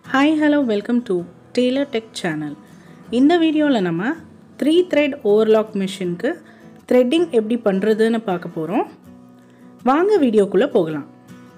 hi hello welcome to tailor tech channel இந்த வீடியோவில் நம்ம த்ரீ த்ரெட் ஓவர்லாக் மிஷினுக்கு த்ரெட்டிங் எப்படி பண்ணுறதுன்னு பார்க்க போகிறோம் வாங்க வீடியோக்குள்ளே போகலாம்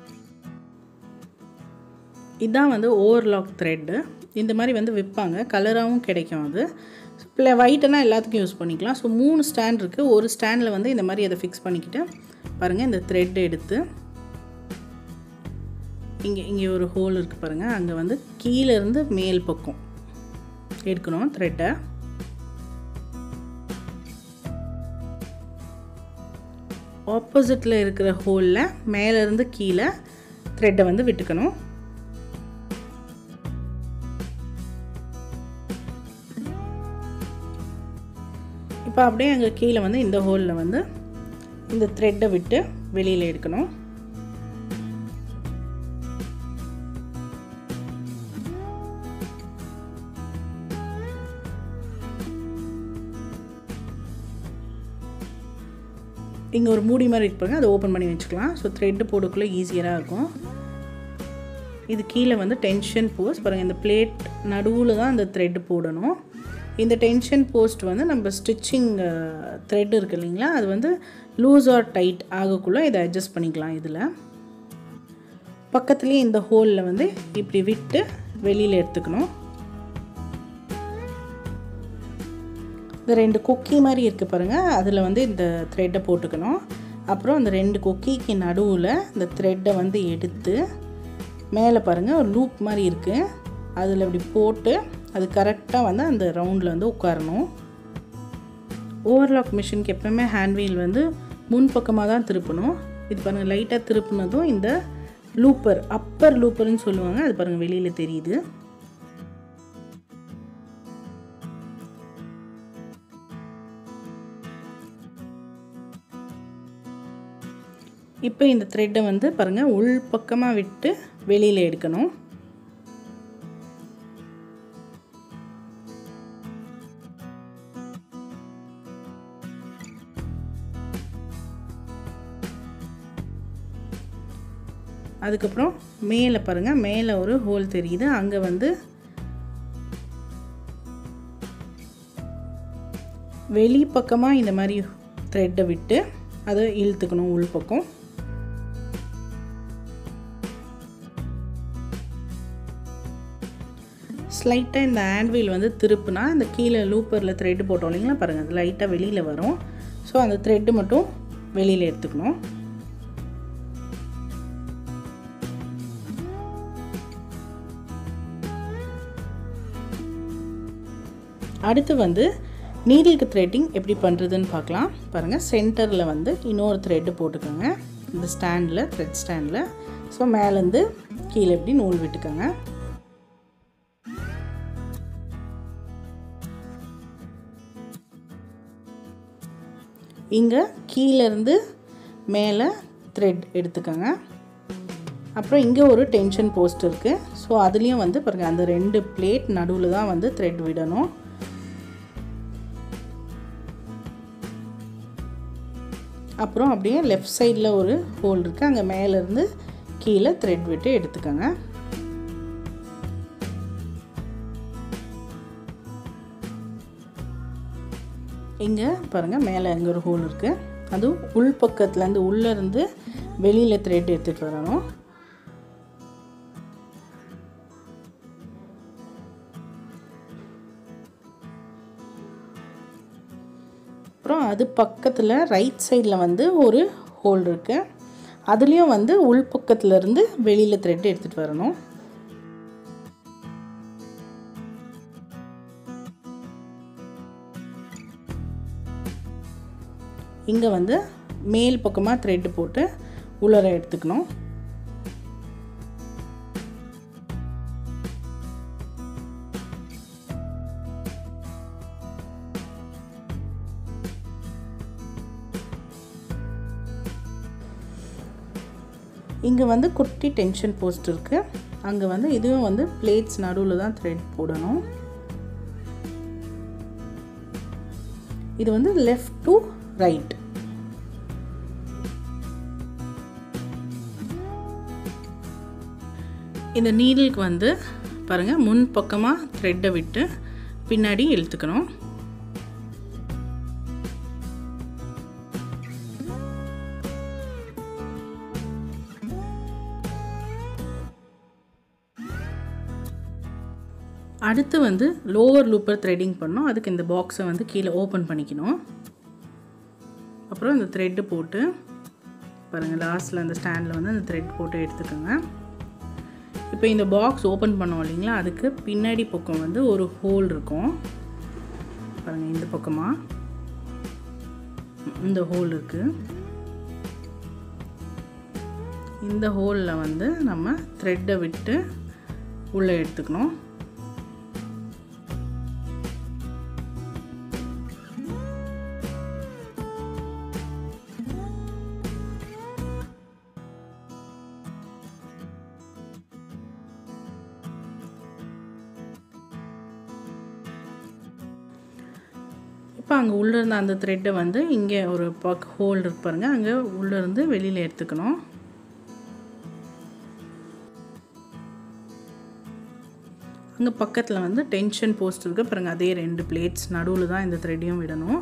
இதான் வந்து ஓவர்லாக் த்ரெட்டு இந்த மாதிரி வந்து விற்பாங்க கலராகவும் கிடைக்கும் அது இல்லை ஒயிட்டுனா எல்லாத்துக்கும் யூஸ் பண்ணிக்கலாம் ஸோ மூணு ஸ்டாண்ட் இருக்குது ஒரு ஸ்டாண்டில் வந்து இந்த மாதிரி அதை ஃபிக்ஸ் பண்ணிக்கிட்டு பாருங்கள் இந்த த்ரெட் எடுத்து இங்கே இங்கே ஒரு ஹோல் இருக்குது பாருங்கள் அங்கே வந்து கீழேருந்து மேல் பக்கம் எடுக்கணும் த்ரெட்டை ஆப்போசிட்டில் இருக்கிற ஹோலில் மேலேருந்து கீழே த்ரெட்டை வந்து விட்டுக்கணும் இப்போ அப்படியே அங்கே கீழே வந்து இந்த ஹோலில் வந்து இந்த த்ரெட்டை விட்டு வெளியில் எடுக்கணும் இங்கே ஒரு மூடி மாதிரி இருப்பாங்க அதை ஓப்பன் பண்ணி வச்சுக்கலாம் ஸோ த்ரெட்டு போடக்குள்ளே ஈஸியராக இருக்கும் இது கீழே வந்து டென்ஷன் போஸ்ட் பாருங்கள் இந்த பிளேட் நடுவில் தான் இந்த த்ரெட்டு போடணும் இந்த டென்ஷன் போஸ்ட் வந்து நம்ம ஸ்டிச்சிங் த்ரெட் இருக்குது இல்லைங்களா அது வந்து லூஸ் ஆர் டைட் ஆகக்குள்ளே இதை அட்ஜஸ்ட் பண்ணிக்கலாம் இதில் பக்கத்துலேயே இந்த ஹோலில் வந்து இப்படி விட்டு வெளியில் எடுத்துக்கணும் இந்த ரெண்டு கொக்கி மாதிரி இருக்குது பாருங்கள் அதில் வந்து இந்த த்ரெட்டை போட்டுக்கணும் அப்புறம் அந்த ரெண்டு கொக்கிக்கு நடுவில் இந்த த்ரெட்டை வந்து எடுத்து மேலே பாருங்கள் ஒரு லூப் மாதிரி இருக்குது அதில் இப்படி போட்டு அது கரெக்டாக வந்து அந்த ரவுண்டில் வந்து உட்காரணும் ஓவர்லாக் மிஷினுக்கு எப்போவுமே ஹேண்ட் வீல் வந்து முன் பக்கமாக தான் திருப்பணும் இது பாருங்கள் லைட்டாக திருப்பினதும் இந்த லூப்பர் அப்பர் லூப்பர்னு சொல்லுவாங்க அது பாருங்கள் வெளியில் தெரியுது இப்போ இந்த த்ரெட்டை வந்து பாருங்கள் உள் பக்கமாக விட்டு வெளியில் எடுக்கணும் அதுக்கப்புறம் மேலே பாருங்கள் மேலே ஒரு ஹோல் தெரியுது அங்கே வந்து வெளி பக்கமாக இந்த மாதிரி த்ரெட்டை விட்டு அதை இழுத்துக்கணும் உள் பக்கம் ஸ்லைட்டாக இந்த ஹேண்ட்வீல் வந்து திருப்புனா இந்த கீழே லூப்பரில் த்ரெட்டு போட்டோம் இல்லைங்களா பாருங்கள் அது லைட்டாக வெளியில் வரும் ஸோ அந்த த்ரெட்டு மட்டும் வெளியில் எடுத்துக்கணும் அடுத்து வந்து நீடிலுக்கு த்ரெட்டிங் எப்படி பண்ணுறதுன்னு பார்க்கலாம் பாருங்கள் சென்டரில் வந்து இன்னொரு த்ரெட்டு போட்டுக்கோங்க இந்த ஸ்டாண்டில் த்ரெட் ஸ்டாண்டில் ஸோ மேலேருந்து கீழே எப்படி நூல் விட்டுக்கோங்க இங்கே கீழேருந்து மேலே த்ரெட் எடுத்துக்கோங்க அப்புறம் இங்கே ஒரு டென்ஷன் போஸ்ட் இருக்குது ஸோ அதுலேயும் வந்து பாருங்கள் அந்த ரெண்டு பிளேட் நடுவில் தான் வந்து த்ரெட் விடணும் அப்புறம் அப்படியே லெஃப்ட் சைடில் ஒரு ஹோல் இருக்குது அங்கே மேலேருந்து கீழே த்ரெட் விட்டு எடுத்துக்கோங்க இங்கே பாருங்கள் மேலே அங்கே ஒரு ஹோல் இருக்குது அதுவும் உள் பக்கத்துலேருந்து உள்ளேருந்து வெளியில் த்ரெட் எடுத்துகிட்டு வரணும் அப்புறம் அது பக்கத்தில் ரைட் சைடில் வந்து ஒரு ஹோல் இருக்குது அதுலேயும் வந்து உள் பக்கத்துலேருந்து வெளியில் த்ரெட் எடுத்துகிட்டு வரணும் இங்கே வந்து மேல் பக்கமாக த்ரெட்டு போட்டு உலர எடுத்துக்கணும் இங்கே வந்து குட்டி டென்ஷன் போஸ்ட் இருக்குது அங்கே வந்து இதுவும் வந்து பிளேட்ஸ் நடுவில் தான் த்ரெட் போடணும் இது வந்து லெஃப்ட் டு ரைட் இந்த நீடிலுக்கு வந்து பாருங்கள் முன் பக்கமாக த்ரெட்டை விட்டு பின்னாடி இழுத்துக்கணும் அடுத்து வந்து லோவர் லூப்பர் த்ரெட்டிங் பண்ணோம் அதுக்கு இந்த பாக்ஸை வந்து கீழே ஓப்பன் பண்ணிக்கணும் அப்புறம் இந்த த்ரெட்டு போட்டு பாருங்கள் லாஸ்ட்டில் அந்த ஸ்டாண்டில் வந்து அந்த த்ரெட் போட்டு எடுத்துக்கோங்க இப்போ இந்த பாக்ஸ் ஓப்பன் பண்ணோம் இல்லைங்களா அதுக்கு பின்னாடி பக்கம் வந்து ஒரு ஹோல் இருக்கும் பாருங்கள் இந்த பக்கமாக இந்த ஹோல் இருக்குது இந்த ஹோலில் வந்து நம்ம த்ரெட்டை விட்டு உள்ளே எடுத்துக்கணும் இப்போ அங்கே உள்ளே இருந்த அந்த த்ரெட்டை வந்து இங்கே ஒரு பக் ஹோல் இருக்கு பாருங்கள் அங்கே உள்ளேருந்து வெளியில் எடுத்துக்கணும் அங்கே பக்கத்தில் வந்து டென்ஷன் போஸ்ட் இருக்கு பாருங்கள் அதே ரெண்டு பிளேட்ஸ் நடுவில் தான் இந்த த்ரெட்டையும் விடணும்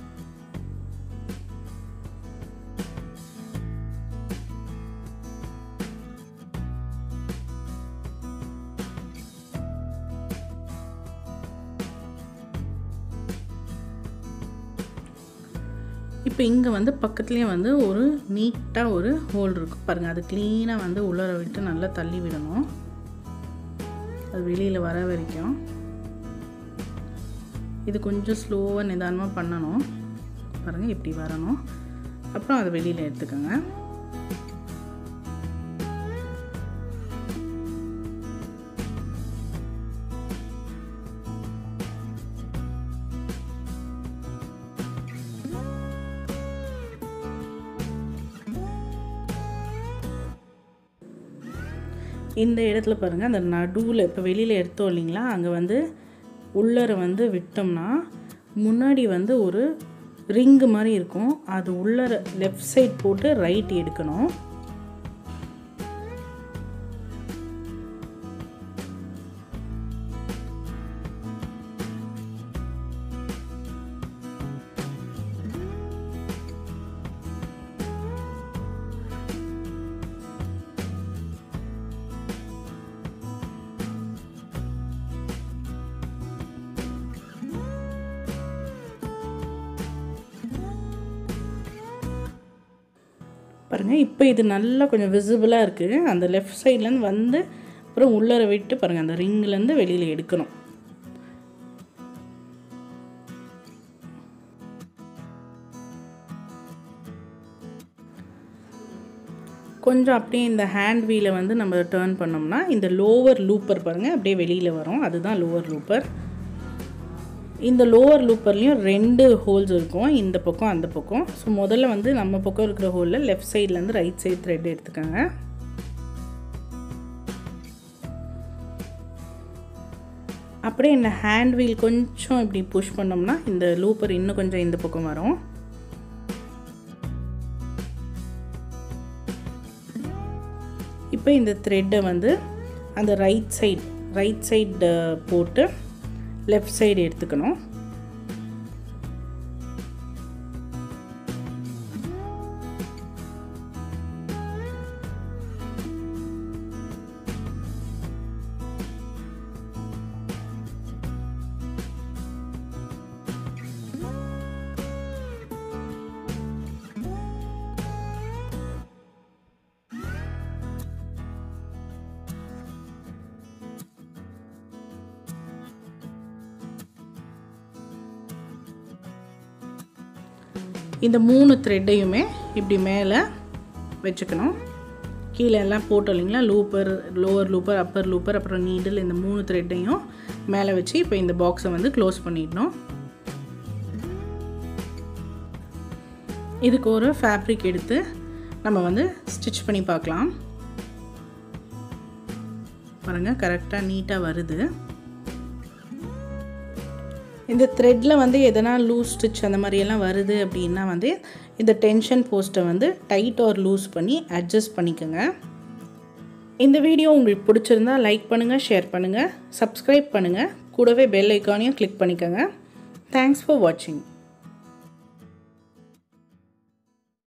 இப்போ இங்கே வந்து பக்கத்துலேயே வந்து ஒரு நீட்டாக ஒரு ஹோல் இருக்கும் பாருங்கள் அது க்ளீனாக வந்து உள்ளர விட்டு நல்லா தள்ளி விடணும் அது வெளியில் வர வரைக்கும் இது கொஞ்சம் ஸ்லோவாக நிதானமாக பண்ணணும் பாருங்கள் இப்படி வரணும் அப்புறம் அதை வெளியில் எடுத்துக்கோங்க இந்த இடத்துல பாருங்கள் அந்த நடுவில் இப்போ வெளியில் எடுத்தோம் இல்லைங்களா அங்கே வந்து உள்ளர வந்து விட்டோம்னா முன்னாடி வந்து ஒரு ரிங்கு மாதிரி இருக்கும் அது உள்ளர லெஃப்ட் சைட் போட்டு ரைட் எடுக்கணும் பாருங்கள் இப்போ இது நல்லா கொஞ்சம் விசிபிளாக இருக்குது அந்த லெஃப்ட் சைட்லேருந்து வந்து அப்புறம் உள்ளர விட்டு பாருங்கள் அந்த ரிங்லேருந்து வெளியில் எடுக்கணும் கொஞ்சம் அப்படியே இந்த ஹேண்ட் வீலை வந்து நம்ம டேர்ன் பண்ணோம்னா இந்த லோவர் லூப்பர் பாருங்கள் அப்படியே வெளியில் வரும் அதுதான் லோவர் லூப்பர் இந்த லோவர் லூப்பர்லேயும் ரெண்டு ஹோல்ஸ் இருக்கும் இந்த பக்கம் அந்த பக்கம் ஸோ முதல்ல வந்து நம்ம பக்கம் இருக்கிற ஹோலில் லெஃப்ட் சைட்லேருந்து ரைட் சைட் த்ரெட் எடுத்துக்கோங்க அப்படியே இந்த ஹேண்ட் வீல் கொஞ்சம் இப்படி புஷ் பண்ணோம்னா இந்த லூப்பர் இன்னும் கொஞ்சம் இந்த பக்கம் வரும் இப்போ இந்த த்ரெட்டை வந்து அந்த ரைட் சைட் ரைட் சைடு போட்டு லெஃப்ட் சைடு எடுத்துக்கணும் இந்த மூணு த்ரெட்டையுமே இப்படி மேலே வச்சுக்கணும் கீழே எல்லாம் போட்டோம் இல்லைங்களா லூப்பர் லோவர் லூப்பர் அப்பர் லூப்பர் அப்புறம் நீடில் இந்த மூணு த்ரெட்டையும் மேலே வச்சு இப்போ இந்த பாக்ஸை வந்து க்ளோஸ் பண்ணிடணும் இதுக்கு ஒரு ஃபேப்ரிக் எடுத்து நம்ம வந்து ஸ்டிச் பண்ணி பார்க்கலாம் பாருங்கள் கரெக்டாக நீட்டாக வருது இந்த த்ரெட்டில் வந்து எதனா லூஸ் ஸ்டிச் அந்த மாதிரியெல்லாம் வருது அப்படின்னா வந்து இந்த டென்ஷன் போஸ்ட்டை வந்து டைட் ஆர் லூஸ் பண்ணி அட்ஜஸ்ட் பண்ணிக்கோங்க இந்த வீடியோ உங்களுக்கு பிடிச்சிருந்தா லைக் பண்ணுங்கள் ஷேர் பண்ணுங்கள் சப்ஸ்கிரைப் பண்ணுங்கள் கூடவே பெல் ஐக்கானையும் கிளிக் பண்ணிக்கோங்க தேங்க்ஸ் ஃபார் வாட்சிங்